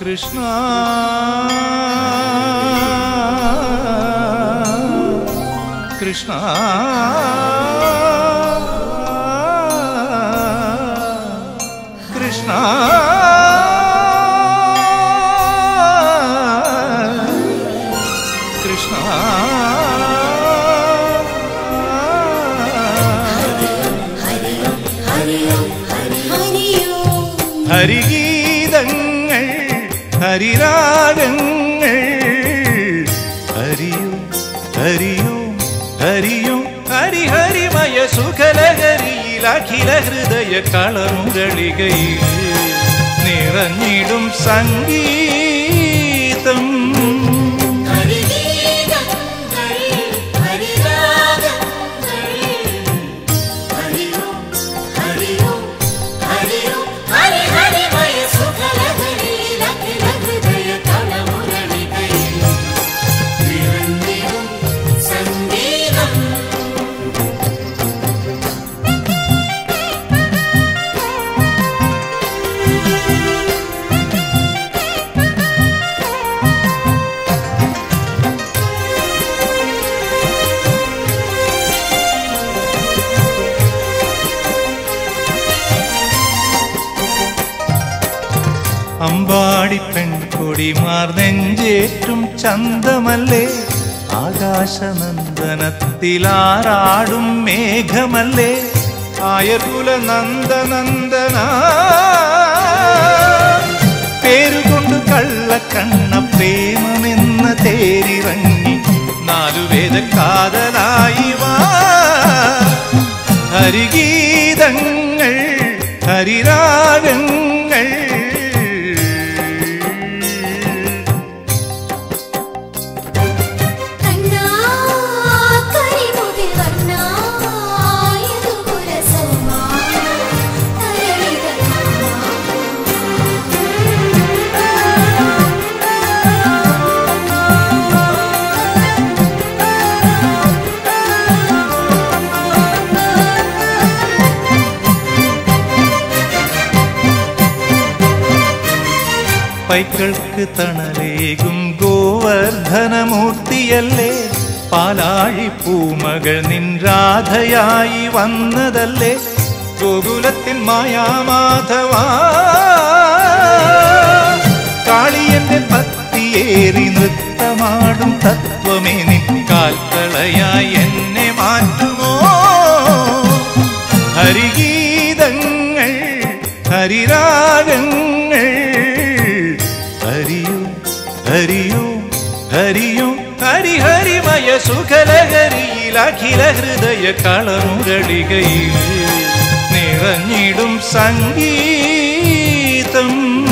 കൃഷ്ണ കൃഷ്ണ കൃഷ്ണ കൃഷ്ണ ഹരിഗീതങ്ങൾ ഹരിരാഗങ്ങൾ ഹരിയോ ഹരിയോ ഹരിയോ ഹരിഹരിമയ സുഖലഹരിയിൽ അഖില ഹൃദയ കളമുരളികയിൽ നിറഞ്ഞിടും സംഗീതം അമ്പാടി പെൺകൊടിമാർ നെഞ്ചേറ്റും ചന്തമല്ലേ ആകാശനന്ദനത്തിലാറാടും മേഘമല്ലേ ആയകുല നന്ദനന്ദന പേരുകൊണ്ട് കള്ളക്കണ്ണ പ്രേമമെന്ന തേരിറങ്ങി നാലുവേദ കാതലായി വാ ഹരിഗീതങ്ങൾ ഹരിരാഗങ്ങൾ പൈക്കൾക്ക് തണലേകും ഗോവർദ്ധനമൂർത്തിയല്ലേ പാലാഴി പൂമകൾ നിൻ രാധയായി വന്നതല്ലേ ഗോകുലത്തിൻ മായാമാധവാ കാളിയന്റെ പത്തിയേറി നൃത്തമാടും തത്വമേ നിൻ കാൽക്കളയായി എന്നെ മാറ്റുമോ ഹരിഗീതങ്ങൾ ഹരിരാഗങ്ങൾ ഹരിയോ ഹരിയോ ഹരിയോ ഹരിഹരിമയ സുഖലഹരിയിൽ അഖില ഹൃദയ കളമുരളികയിൽ നിറഞ്ഞിടും സംഗീതം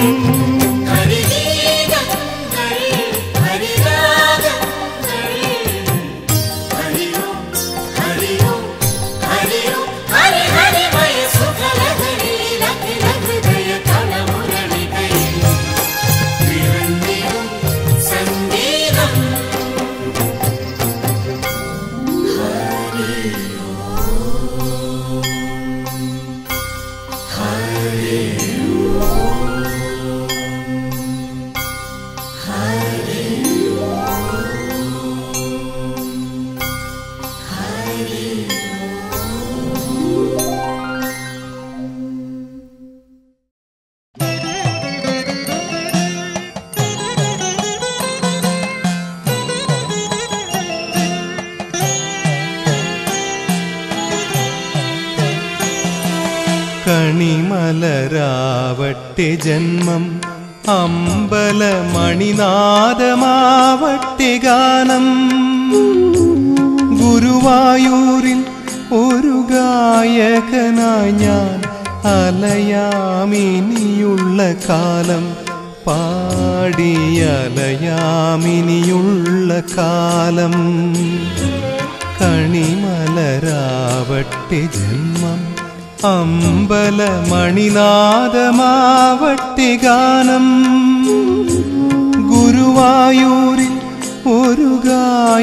കണിമലരാവട്ടെ ജന്മം അമ്പലമണിനാദമാവട്ടെ ഗാനം ഗുരുവായൂരിൽ ഒരു ഗായകനായി ഞാൻ അലയാമിനിയുള്ള കാലം പാടിയലയാമിനിയുള്ള കാലം കണിമലരാവട്ടെ ജന്മം അമ്പലമണിനാദമാവട്ടെ ഗാനം ഗുരുവായൂരിൽ ഒരു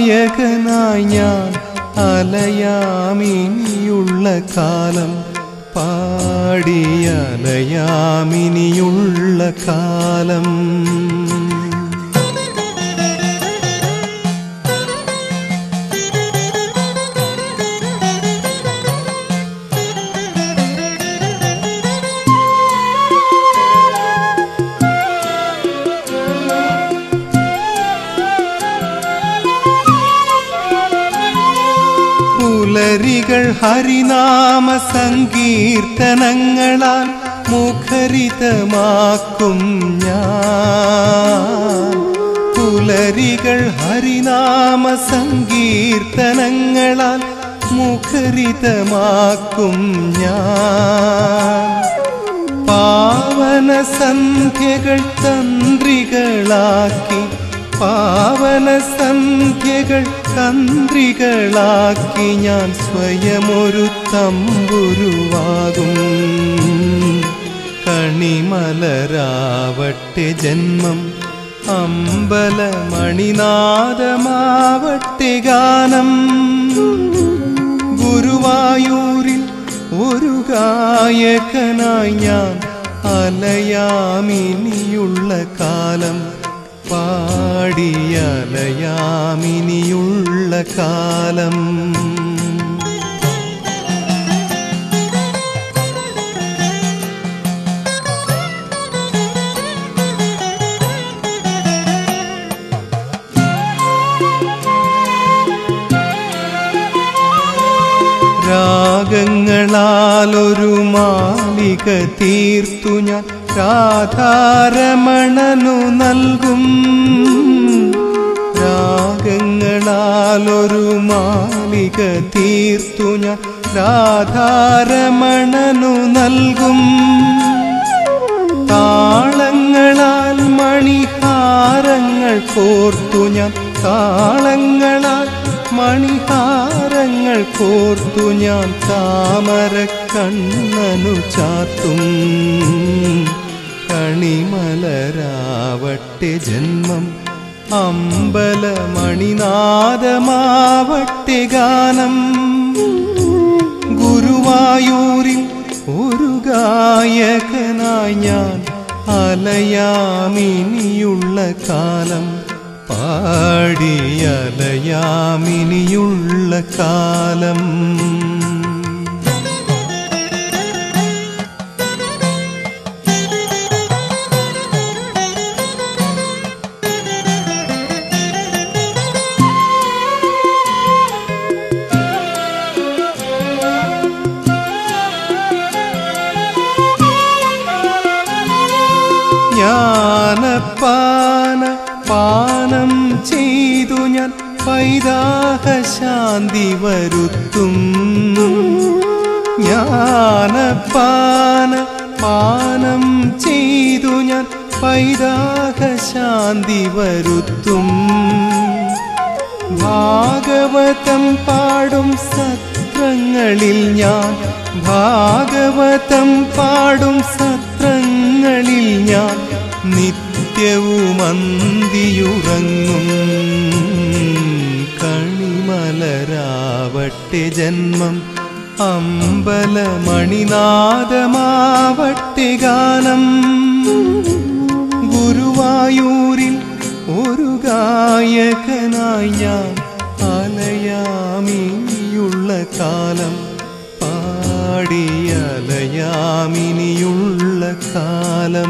ഗായകനായി ഞാൻ അലയാമിനിയുള്ള കാലം പാടിയലയാമിനിയുള്ള കാലം പുലരികൾ ഹരിനാമ സങ്കീർത്തനങ്ങളാൽ മുഖരിതമാക്കും ഞാൻ പുലരികൾ ഹരിനാമ സങ്കീർത്തനങ്ങളാൽ മുഖരിതമാക്കും ഞാൻ പാവന സന്ധ്യകൾ തന്ത്രികളാക്കി പാവന സന്ധ്യകൾ തന്ത്രികളാക്കി ഞാൻ സ്വയമൊരു തമ്പുരുവാകും കണിമലരാവട്ടെ ജന്മം അമ്പലമണിനാദമാവട്ടെ ഗാനം ഗുരുവായൂരിൽ ഒരു ഗായകനായി ഞാൻ അലയാമിനിയുള്ള കാലം പാടിയലയാമിനിയുള്ള കാലം രാഗങ്ങളാലൊരു മാലിക തീർത്തു ഞാൻ രാധാരമണനു നൽകും രാഗങ്ങളാലൊരു മാലിക തീർത്തു ഞാൻ രാധാരമണനു നൽകും താളങ്ങളാൽ മണിഹാരങ്ങൾ കോർത്തു ഞാൻ താളങ്ങളാൽ മണിഹാരങ്ങൾ കോർത്തു ഞാൻ താമര കണ്ണനു ചാത്തും കണിമലരാവട്ടെ ജന്മം അമ്പലമണിനാദമാവട്ടെ ഗാനം ഗുരുവായൂരിൽ ഒരു ഗായകനായി ഞാൻ അലയാമിനിയുള്ള കാലം പാടിയലയാമിനിയുള്ള കാലം ജ്ഞാനപ്പാന പാനം ചെയ്തു ഞാൻ പൈതാഹ ശാന്തി വരുത്തും ജ്ഞാനപ്പാന പാനം ചെയ്തു ഞാൻ പൈതാഹ ശാന്തി വരുത്തും ഭാഗവതം പാടും സത്രങ്ങളിൽ ഞാൻ ഭാഗവതം പാടും സത്രങ്ങളിൽ ഞാൻ നിത്യവും അന്തിയുറങ്ങും കണിമലരാവട്ടെ ജന്മം അമ്പലമണിനാദമാവട്ടെ ഗാനം ഗുരുവായൂരിൽ ഒരു ഗായകനായി ഞാൻ അലയാമിനിയുള്ള കാലം പാടിയലയാമിനിയുള്ള കാലം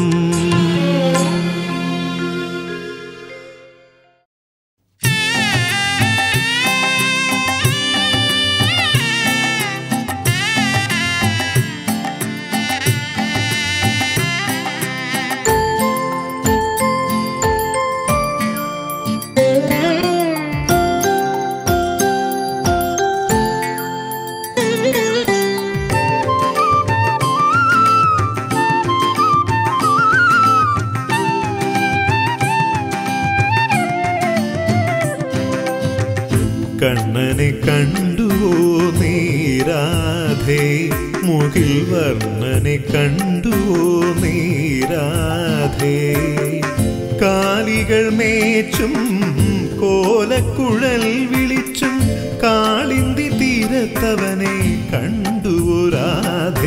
കണ്ണനെ കണ്ടുവോ നീരാധേ മുകിൽ വർണ്ണനെ കണ്ടുവോ നീരാധേ കാലികൾ മേച്ചും കോലക്കുഴൽ വിളിച്ചും കാളിന്തി തീരത്തവനെ കണ്ടുവോ രാധേ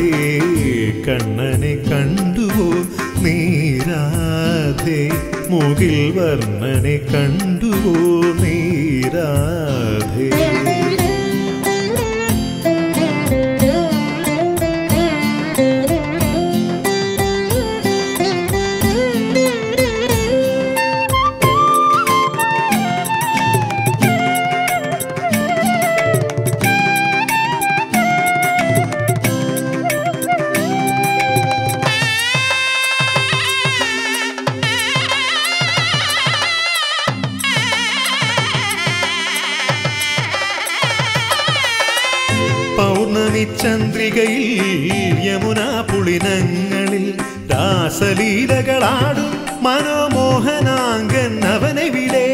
കണ്ണനെ കണ്ടുവോ നീരാധേ മുകിൽ വർണ്ണനെ കണ്ടുവോ നീരാധേ പൗർണമി ചന്ദ്രികയിൽ യമുന പുളിനങ്ങളിൽ രാസലീലകളാടും മനോമോഹനാങ്കൻ അവനെവിടെ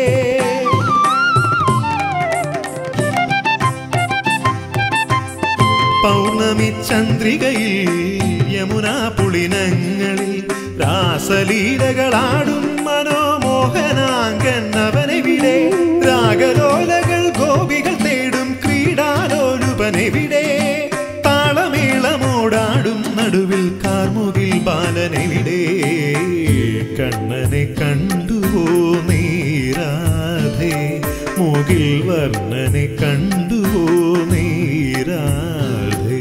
പൗർണമി ചന്ദ്രികയിൽ യമുന പുളിനങ്ങളിൽ രാസലീലകളാടും മനോമോഹനാങ്കൻ അവനെവിടെ രാഗലോലകൾ ഗോപികൾ തേടും ക്രീഡാലോലുപനെവിടെ താളമേളമോടാടും നടുവിൽ കാർമുകിൽ ബാലനെവിടെ കണ്ണനെ കണ്ടുവോ നീരാധേ മുകിൽ വർണ്ണനെ കണ്ടുവോ നീരാധേ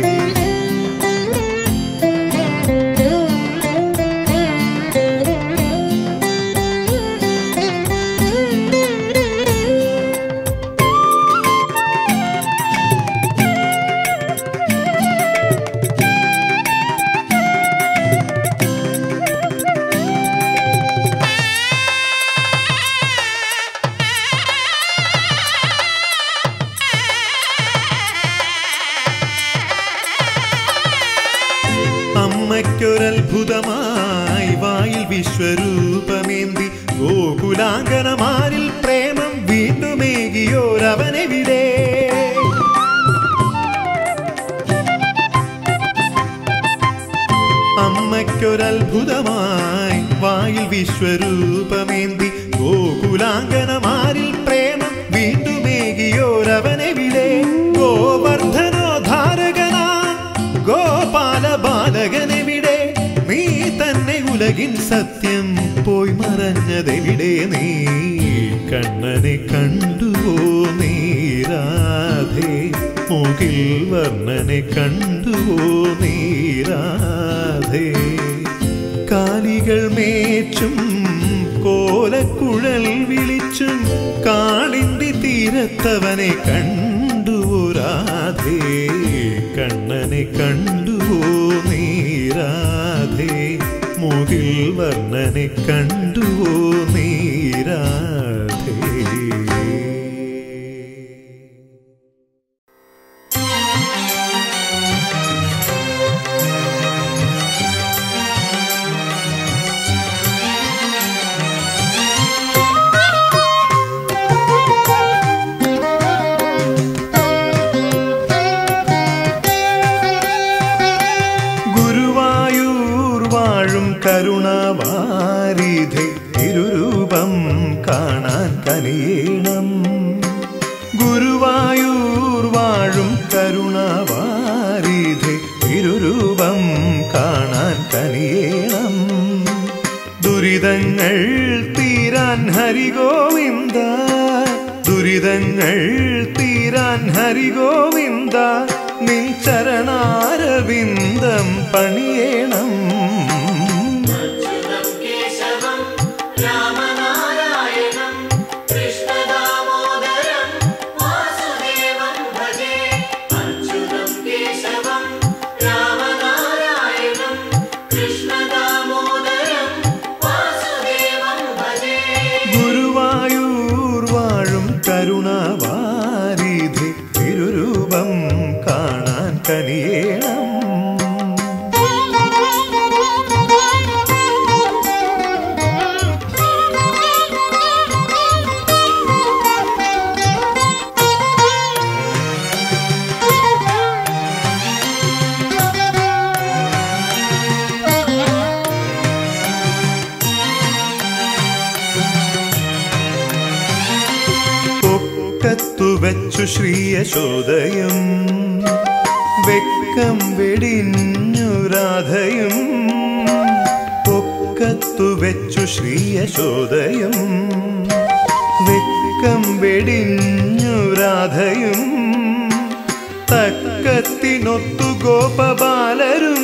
അമ്മയ്ക്കൊരത്ഭുതമായി വായിൽ വിശ്വരൂപമേന്തി ഗോകുലാങ്കനമാരിൽ പ്രേമം വീണ്ടുമേകിയോരവനെവിടെ അമ്മയ്ക്കൊരത്ഭുതമായി വായിൽ വിശ്വരൂപമേന്തി ഗോകുലാങ്കനമാരിൽ പ്രേമം വീണ്ടുമേകിയോരവനെവിടെ ഗോവർദ്ധനോ ധാരകനാ ഗോപാല ബാലകനെവിടെ നീ തന്നെ ഉലകിൻ സത്യം പോയി മറഞ്ഞതെവിടെ നീ കണ്ണനെ കണ്ടുവോ നീരാധേ മുകിൽ വർണ്ണനെ കണ്ടുവോ നീരാധേ കാലികൾ മേച്ചും കോലക്കുഴൽ വിളിച്ചും കാളിന്തി തീരത്തവനെ കണ്ടുവോ രാധേ കണ്ണനെ കണ്ടുവോ നീരാധേ മുകിൽ വർണ്ണനെ കണ്ടുവോ നീരാധേ ഗുരുവായൂർ വാഴും കരുണവാരിധി തിരുരൂപം കാണാൻ കനിയേണം ഗുരുവായൂർ വാഴും കരുണവാരിധി തിരുരൂപം കാണാൻ കനിയേണം ദുരിതങ്ങൾ തീരാൻ ഹരിഗോവിന്ദ ദുരിതങ്ങൾ തീരാൻ ഹരിഗോവിന്ദ നിൻ ചരണാരവിന്ദം പണിയേണം അച്യുതം കേശവം രാമനാരായണം കൃഷ്ണദാമോദരം വാസുദേവം ഭജേ അച്യുതം കേശവം രാമനാരായണം കൃഷ്ണദാമോദരം വാസുദേവം ഭജേ ഗുരുവായൂർ വാഴും കരുണാവാരിധി തിരുരൂപം കാണാൻ കനിയേണം പൊക്കത്തു വെച്ചു ശ്രീയശോദയും വെക്കം വെടിഞ്ഞു രാധയും പൊക്കത്തു വെച്ചു ശ്രീ യശോദയും വെക്കം വെടിഞ്ഞു രാധയും തക്കത്തിനൊത്തു ഗോപബാലരും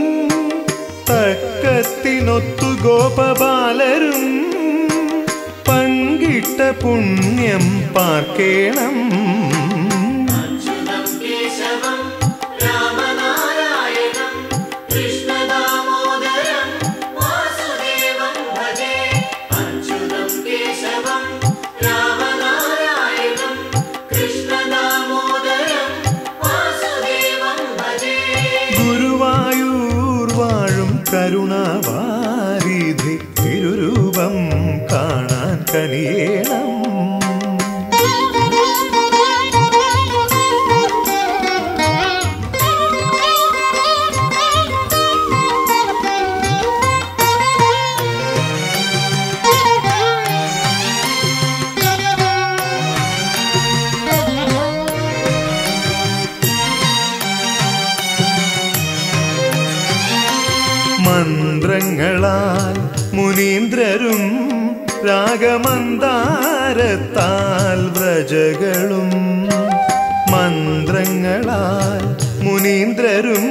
തക്കത്തിനൊത്തു ഗോപബാലരും പങ്കിട്ട പുണ്യം പാർക്കേണം അച്യുതം കേശവം രാമനാരായണം കൃഷ്ണദാമോദരം വാസുദേവം ഭജേ അച്യുതം കേശവം രാമനാരായണം കൃഷ്ണദാമോദരം വാസുദേവം ഭജേ ഗുരുവായൂർ വാഴും കരുണാവാരിധി തിരുരൂപം കാണാൻ കനിയേണം മന്ത്രങ്ങളാൽ മുനീന്ദ്രരും രാഗമന്ദാരത്താൽ വ്രജകളും മന്ത്രങ്ങളാൽ മുനീന്ദ്രരും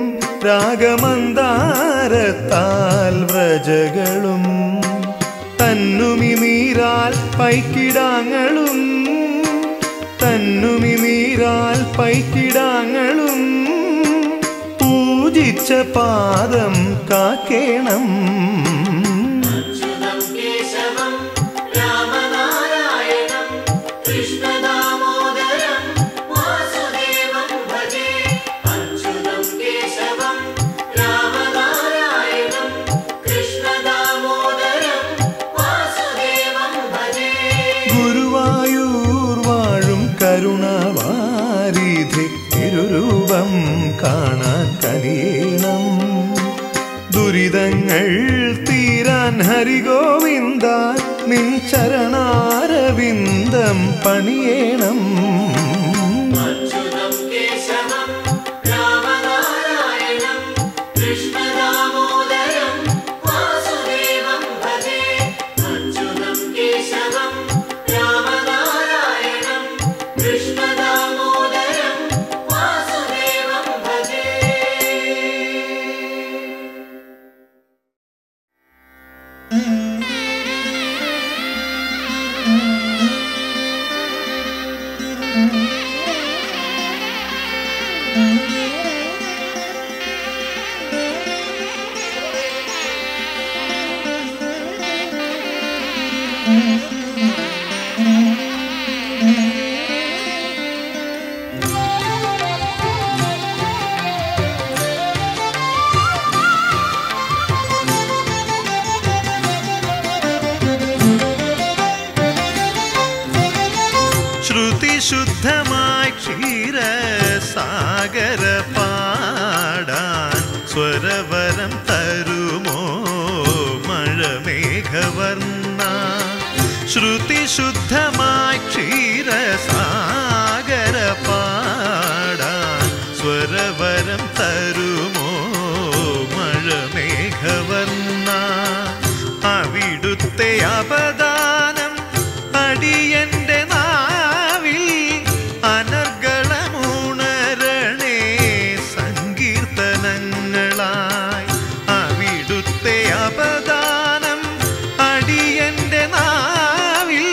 രാഗമന്ദാരത്താൽ വ്രജകളും തന്നുമി നീരാൽ പൈക്കിടാങ്ങളും തന്നുമി നീരാൽ പൈക്കിടാങ്ങളും പൂജിച്ച പാദം കാക്കേണം അച്യുതം കേശവം രാമനാരായണം കൃഷ്ണദാമോദരം വാസുദേവം ഭജേ അച്യുതം കേശവം രാമനാരായണം കൃഷ്ണദാമോദരം വാസുദേവം ഭജേ ഗുരുവായൂർ വാഴും കരുണാവാരിധി തിരുരൂപം കാണാൻ കനിയേണം ദുരിതങ്ങൾ തീരാൻ ഹരിഗോവിന്ദ നിൻ ചരണാരവിന്ദം പണിയേണം അച്യുതം കേശവം രാമനാരായണം കൃഷ്ണദാമോദരം വാസുദേവം ഭജേ അച്യുതം കേശവം രാമനാരായണം കൃഷ്ണദാമോദരം വാസുദേവം ഭജേ ശ്രുതിശുദ്ധമായി ക്ഷീരസാഗര പാടാൻ സ്വരവരം തരുമോ മഴമേഘവർണ്ണ ശ്രുതിശുദ്ധമായി ക്ഷീരസാഗര പാടാൻ സ്വരവരം തരുമോ മഴമേഘവർണ്ണ അവിടുത്തെ അപദാനം അടിയന്റെ നാവിൽ അനർഗളമുണരണേ സങ്കീർത്തനങ്ങളായി അവിടുത്തെ അപദാനം അടിയന്റെ നാവിൽ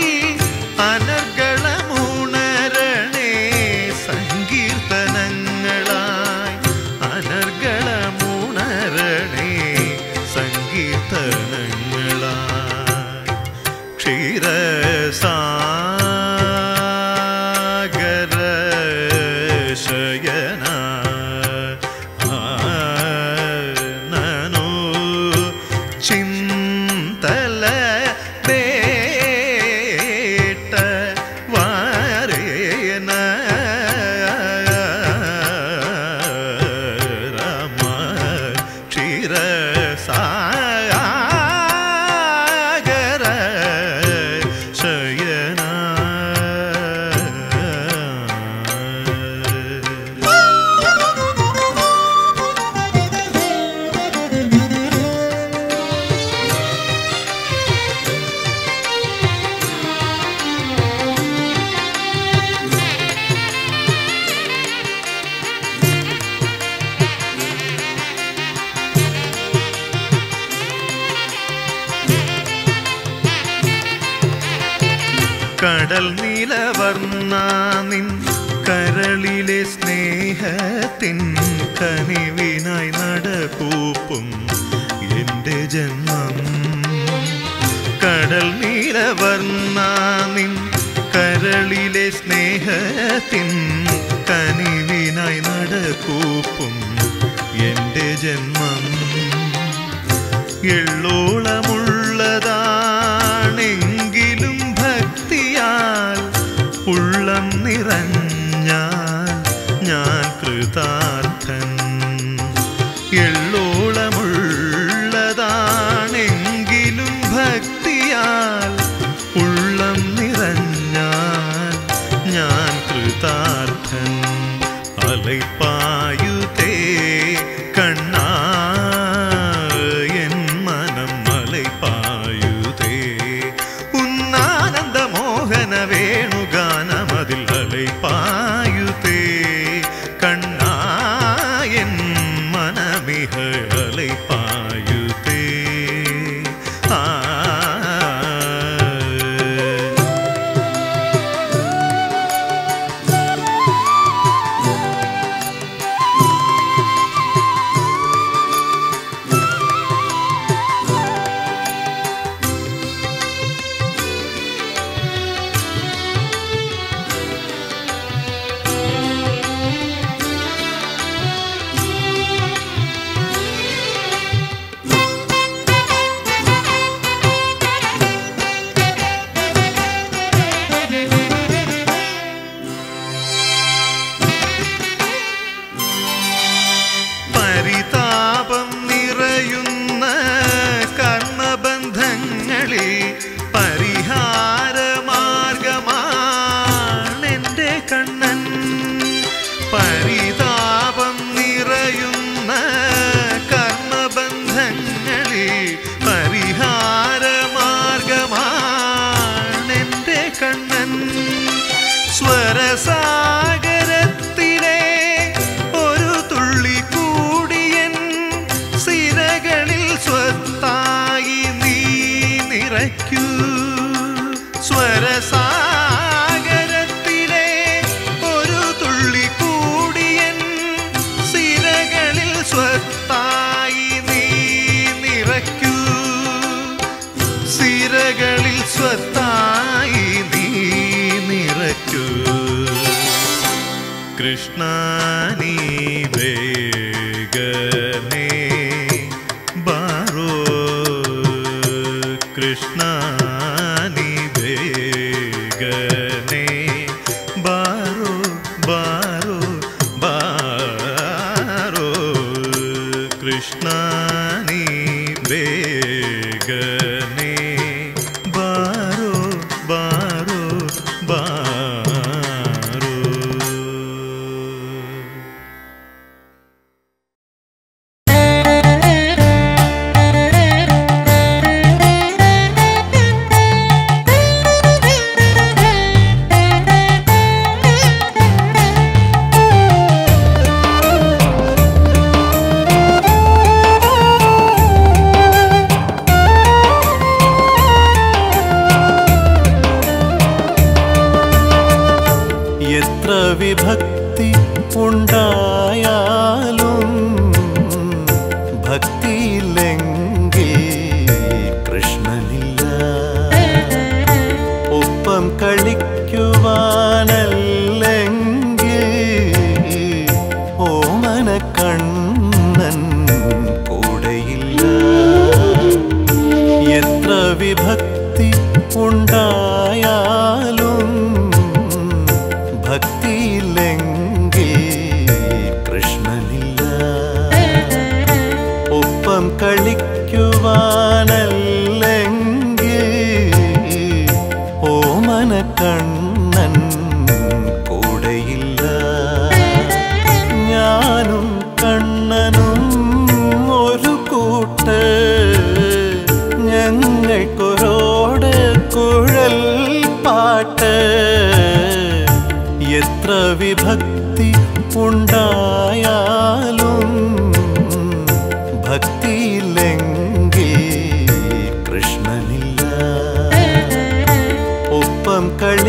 അനർഗളമുണരണേ സങ്കീർത്തനങ്ങളായി അനർഗളമുണരണേ സങ്കീർത്തനങ്ങളായി കടൽ നീലവർണ്ണ നിൻ കരളിലെ സ്നേഹത്തിൻ കനിവിനായി നടകൂപ്പും എൻ്റെ ജന്മം കടൽ നീലവർണ്ണ നിൻ കരളിലെ സ്നേഹത്തിൻ കനിവിനായി നടകൂപ്പും എൻ്റെ ജന്മം എള്ളോളമുള്ളതാണെങ്കിലും ഭക്തിയാൽ ഉള്ളം നിറഞ്ഞാൽ ഞാൻ കൃതാർത്ഥൻ എള്ളോളമുള്ളതാണെങ്കിലും ഭക്തിയാൽ ഉള്ളം നിറഞ്ഞാൽ ഞാൻ കൃതാർത്ഥൻ അലൈപ്പായുതേ കണ്ണാ എൻ മനം അലൈപ്പായുതേ ഉന്നാനന്ദ മോഹന വേണുഗാനമതിൽ അലൈപ്പായുതേ കണ്ണാ എൻ മനമിഹ അലൈപ്പായുതേ ആ പരിതാപം നിറയുന്ന കർമ്മബന്ധങ്ങളിൽ പരിഹാരമാർഗമാണെൻ്റെ കണ്ണൻ പരിതാപം നിറയുന്ന കർമ്മബന്ധങ്ങളിൽ പരിഹാരമാർഗമാണെൻ്റെ കണ്ണൻ സ്വരസാഗരത്തിലെ ഒരു തുള്ളി കൂടിയൻ സിരകളിൽ സ്വത്തായി നീ നിറയ്ക്കൂ സ്വരസാഗരത്തിലെ ഒരു തുള്ളി കൂടിയൻ സിരകളിൽ സ്വത്തായി നീ നിറയ്ക്കൂ സിരകളിൽ സ്വത്തായി നീ നിറയ്ക്കൂ കൃഷ്ണ നീ വേഗനേ ബാറോ കൃഷ്ണ നീ വേഗനേ ബാറോ ബാറോ ബാറോ കൃഷ്ണ നീ വേഗനേ ബാറോ ബാറോ ബാറോ എത്ര വിഭക്തി ഉണ്ടായാലും ഭക്തിയില്ലെങ്കിൽ കൃഷ്ണനില്ല ഒപ്പം കളിക്കുവാനല്ലെങ്കിൽ ഓമന കണ്ണൻ കൂടെയില്ല എത്ര വിഭക്തി ഉണ്ടായാലും ഭക്തിയില്ലെങ്കിൽ കൃഷ്ണനില്ല ഒപ്പം കളിക്കുവാനല്ലെങ്കിൽ ഓമന കണ്ണൻ കൂടെയില്ല ഞാനും കണ്ണനും ഒരു കൂട്ട് ഞങ്ങൾക്കൊരോട് കുഴൽ പാട്ട് എത്ര വിഭക്തി ഉണ്ടായാലും ഭക്തിയില്ലെങ്കിൽ കൃഷ്ണനില്ല ഒപ്പം കളി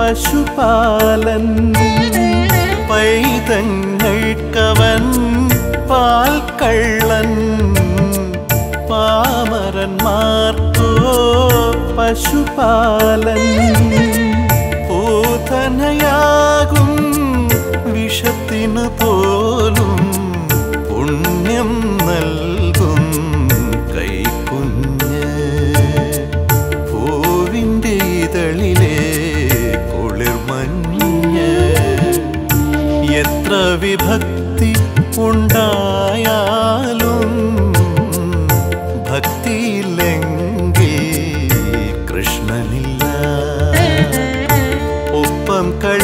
പശുപാലൻ പൈതങ്ങൾക്കവൻ പാൽ കള്ളൻ പാമരന്മാർക്കോ പശുപാലൻ പൂതനയാകും വിഷത്തിനു പോലും പുണ്യം നൽകും കൈക്കുഞ്ഞ് പൂവിൻ്റെ ഇതളിലെ കുളിർമഞ്ഞ് എത്ര വിഭക്തി ഉണ്ടായാലും ഭക്തിയില്ലെങ്കിൽ കൃഷ്ണനില്ല ഒപ്പം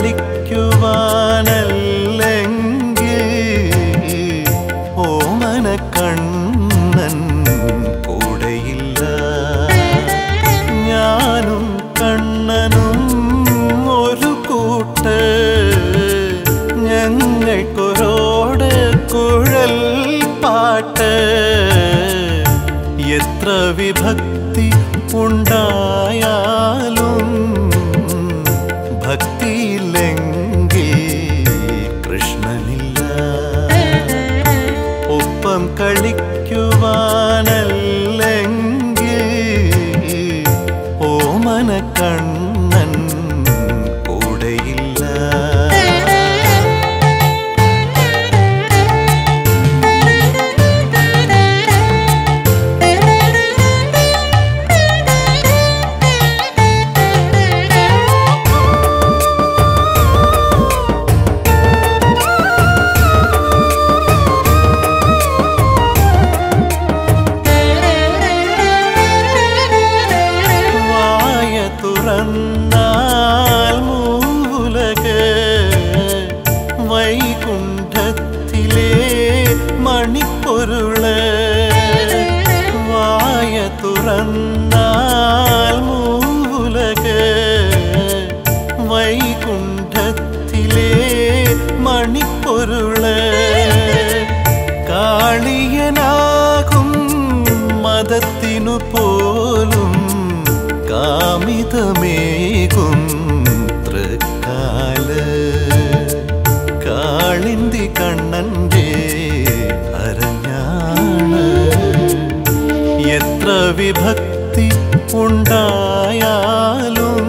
കളിക്കുവാനല്ലെങ്കിൽ ഓമന കണ്ണൻ കൂടെയില്ല ഞാനും കണ്ണനും ഒരു കൂട്ട് ഞങ്ങൾക്കൊരോട് കുഴൽ പാട്ട് എത്ര വിഭക്തി ഉണ്ടായാലും ഭക്തിയില്ലെങ്കിൽ കൃഷ്ണനില്ല ഒപ്പം കളിക്കുവാനല്ലെങ്കിൽ ഓമന കണ്ണൻ കൂടെയില്ല വായ തുറന്നാൽ മൂലക് വൈകുണ്ഠത്തിലെ മണിപ്പൊരുള് വായ തുറന്നാൽ മൂലക് വൈകുണ്ഠത്തിലെ മണിപ്പൊരുള് കാളിയനാകും മതത്തിനു പോലും കാമിതമേകും തൃക്കാല് കാളിന്തി കണ്ണൻ്റെ അരഞ്ഞാണ് എത്ര വിഭക്തി ഉണ്ടായാലും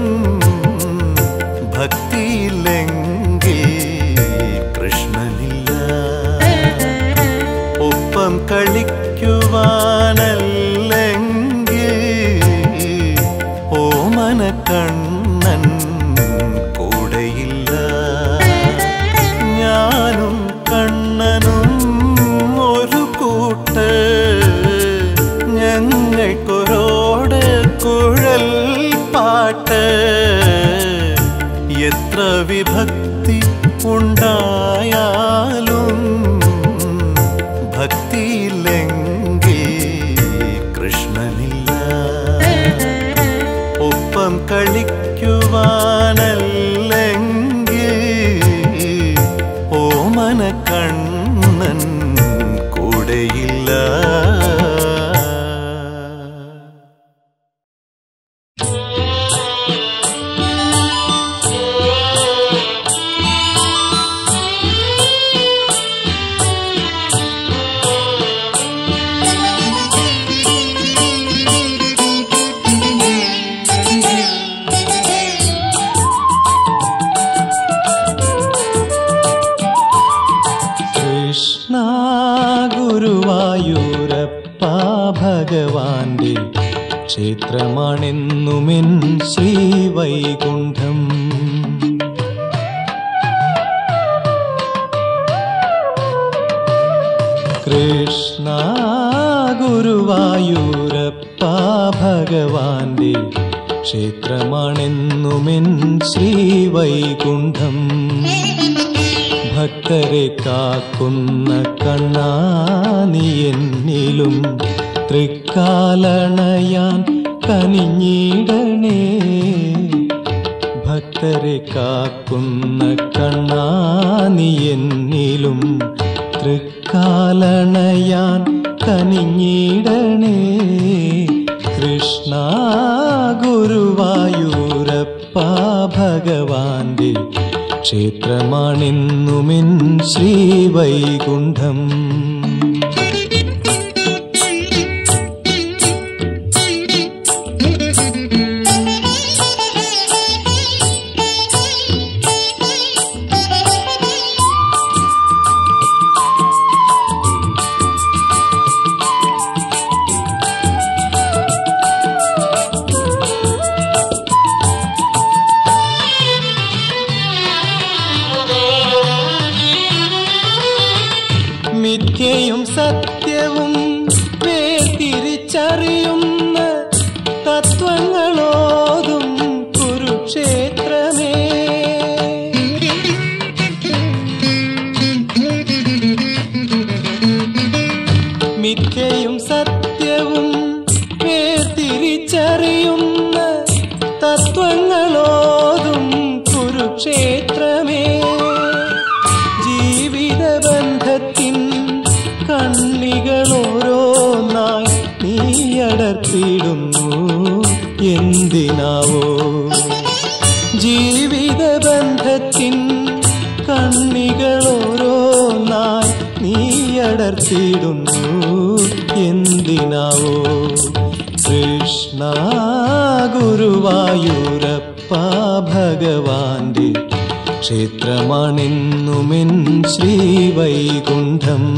ഭക്തിയില്ലെങ്കിൽ കൃഷ്ണനില്ല ഒപ്പം കളിക്കുവാനല്ലെങ്കിൽ ഓമന കണ്ണൻ കൂടെയില്ല ഞാനും കണ്ണനും ഒരു കൂട്ട് ഞങ്ങൾക്കൊരോട് കുഴൽ പാട്ട് എത്ര വിഭക്തി ഉണ്ടായാലും ഭക്തിയില്ലെങ്കിൽ കൃഷ്ണനില്ല ഒപ്പം കളിക്കുവാനല്ലെങ്കിൽ ഓമന കണ്ണൻ കൂടെയില്ല കൃഷ്ണ ഗുരുവായൂരപ്പ ഭഗവാന്റെ ക്ഷേത്രമാണെന്നുമെൻ ശ്രീവൈകുണ്ഠം കൃഷ്ണ ഗുരുവായൂരപ്പ ഭഗവാന്റെ ക്ഷേത്രമാണെന്നുമെൻ ശ്രീവൈകുണ്ഠം ഭക്തരെ കാക്കുന്ന കണ്ണാനി എന്നിലും തൃക്കാലണയാൻ കനിഞ്ഞിടണേ ഭക്തരെ കാക്കുന്ന കണ്ണാനി എന്നിലും തൃക്കാലണയാൻ കനിഞ്ഞിടണേ കൃഷ്ണ കൃഷ്ണ ഗുരുവായൂരപ്പ ഭഗവാന്റെ ക്ഷേത്രമാണിന്നുമിൻ ശ്രീവൈകുണ്ഠം മിഥ്യയും സത്യവും വേർതിരിച്ചറിയുന്ന തത്വങ്ങളോതും കുരുക്ഷേത്രമേ മിഥ്യയും സത്യവും വേർതിരിച്ചറിയുന്ന തത്വങ്ങളോതും കുരുക്ഷേത്രമേ ജീവിതബന്ധത്തിൻ കണ്ണികളോരോന്നായി നീയടർത്തിയിടുന്നു എന്തിനാവോ ജീവിതബന്ധത്തിൻ കണ്ണികളോരോന്നായി നീയടർത്തിയിടുന്നു എന്തിനാവോ കൃഷ്ണ ഗുരുവായൂരപ്പ ഭഗവാന്റെ ക്ഷേത്രമാണെന്നുമെൻ ശ്രീവൈകുണ്ഠം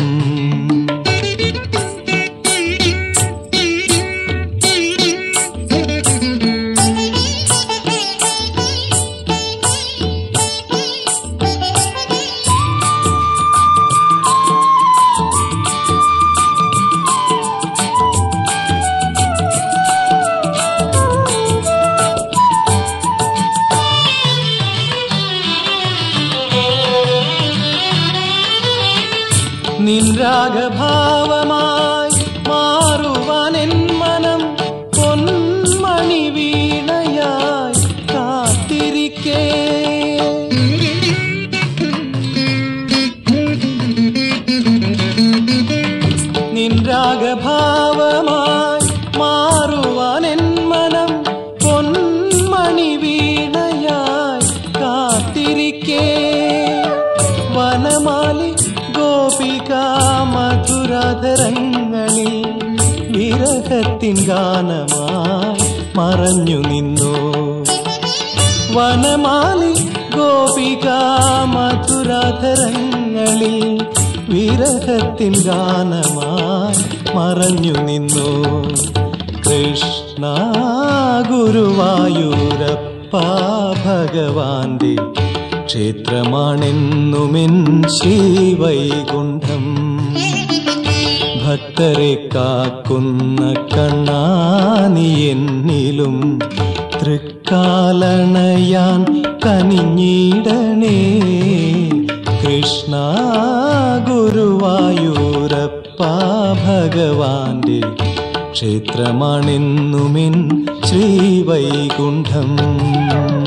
നിൻരാഗഭാവമായി മാറുവാൻ എൻ മനം പൊന്മണി വീണയായി കാത്തിരിക്കേ നിൻരാഗഭാവമായി മാറുവാൻ എൻ മനം പൊന്മണി വീണയായി കാത്തിരിക്കേ വനമാലി ഗോപിക മധുരാധരങ്ങളിൽ വിരഹത്തിൻ ഗാനമായി മറഞ്ഞു നിന്നു വനമാലി ഗോപിക മധുരാധരങ്ങളിൽ വിരഹത്തിൻ ഗാനമായി മറഞ്ഞു നിന്നു കൃഷ്ണ ഗുരുവായൂരപ്പ ഭഗവാന്റെ ക്ഷേത്രമാണെന്നുമെൻ ശ്രീവൈകുണ്ഠം ഭക്തരെ കാക്കുന്ന കണ്ണാനി എന്നിലും തൃക്കാലണയാൻ കനിഞ്ഞിടണേ കൃഷ്ണ ഗുരുവായൂരപ്പ ഭഗവാന്റെ ക്ഷേത്രമാണെന്നുമെൻ ശ്രീവൈകുണ്ഠം